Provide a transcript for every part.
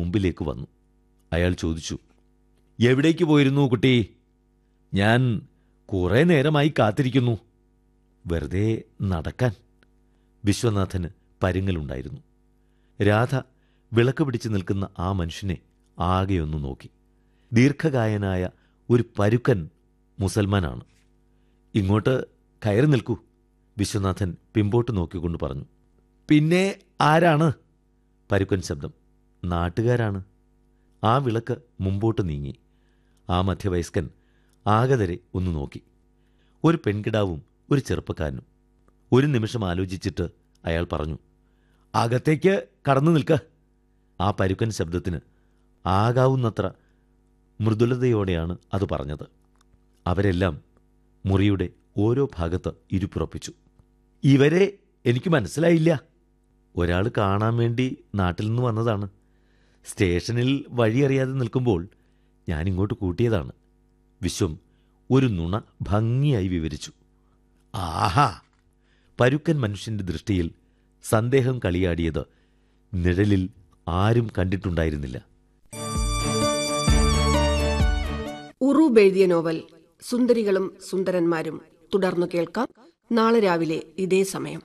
മുമ്പിലേക്ക് വന്നു അയാൾ ചോദിച്ചു എവിടേക്ക് പോയിരുന്നു കുട്ടി ഞാൻ കുറേ നേരമായി കാത്തിരിക്കുന്നു വെറുതെ നടക്കാൻ വിശ്വനാഥന് പരുങ്ങലുണ്ടായിരുന്നു രാധ വിളക്ക് പിടിച്ചു നിൽക്കുന്ന ആ മനുഷ്യനെ ആകെയൊന്നു നോക്കി ദീർഘകായനായ ഒരു പരുക്കൻ മുസൽമാനാണ് ഇങ്ങോട്ട് കയറി നിൽക്കൂ വിശ്വനാഥൻ പിമ്പോട്ട് നോക്കിക്കൊണ്ട് പറഞ്ഞു പിന്നെ ആരാണ് പരുക്കൻ ശബ്ദം നാട്ടുകാരാണ് ആ വിളക്ക് മുമ്പോട്ട് നീങ്ങി ആ മധ്യവയസ്കൻ ആകതരെ ഒന്ന് നോക്കി ഒരു പെൺകിടാവും ഒരു ചെറുപ്പക്കാരനും ഒരു നിമിഷം ആലോചിച്ചിട്ട് അയാൾ പറഞ്ഞു അകത്തേക്ക് കടന്നു നിൽക്ക ആ പരുക്കൻ ശബ്ദത്തിന് ആകാവുന്നത്ര മൃദുലതയോടെയാണ് അത് പറഞ്ഞത് അവരെല്ലാം മുറിയുടെ ഓരോ ഭാഗത്ത് ഇരുപ്പുറപ്പിച്ചു ഇവരെ എനിക്ക് മനസ്സിലായില്ല ഒരാൾ കാണാൻ വേണ്ടി നാട്ടിൽ നിന്ന് വന്നതാണ് സ്റ്റേഷനിൽ വഴിയറിയാതെ നിൽക്കുമ്പോൾ ഞാനിങ്ങോട്ട് കൂട്ടിയതാണ് വിശ്വം ഒരു നുണ ഭംഗിയായി വിവരിച്ചു ആഹാ പരുക്കൻ മനുഷ്യന്റെ ദൃഷ്ടിയിൽ സന്ദേഹം കളിയാടിയത് നിഴലിൽ ആരും കണ്ടിട്ടുണ്ടായിരുന്നില്ല ഉറൂബ് എഴുതിയ നോവൽ സുന്ദരികളും സുന്ദരന്മാരും തുടർന്നു കേൾക്കാം നാളെ രാവിലെ ഇതേ സമയം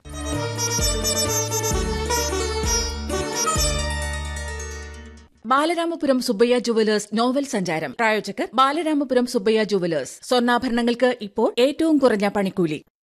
ബാലരാമപുരം സുബ്ബയ്യ ജുവലേഴ്സ് നോവൽ സഞ്ചാരം പ്രായോജകർ ബാലരാമപുരം സുബ്ബയ്യ ജുവലേഴ്സ് സ്വർണ്ണാഭരണങ്ങൾക്ക് ഇപ്പോൾ ഏറ്റവും കുറഞ്ഞ പണിക്കൂലി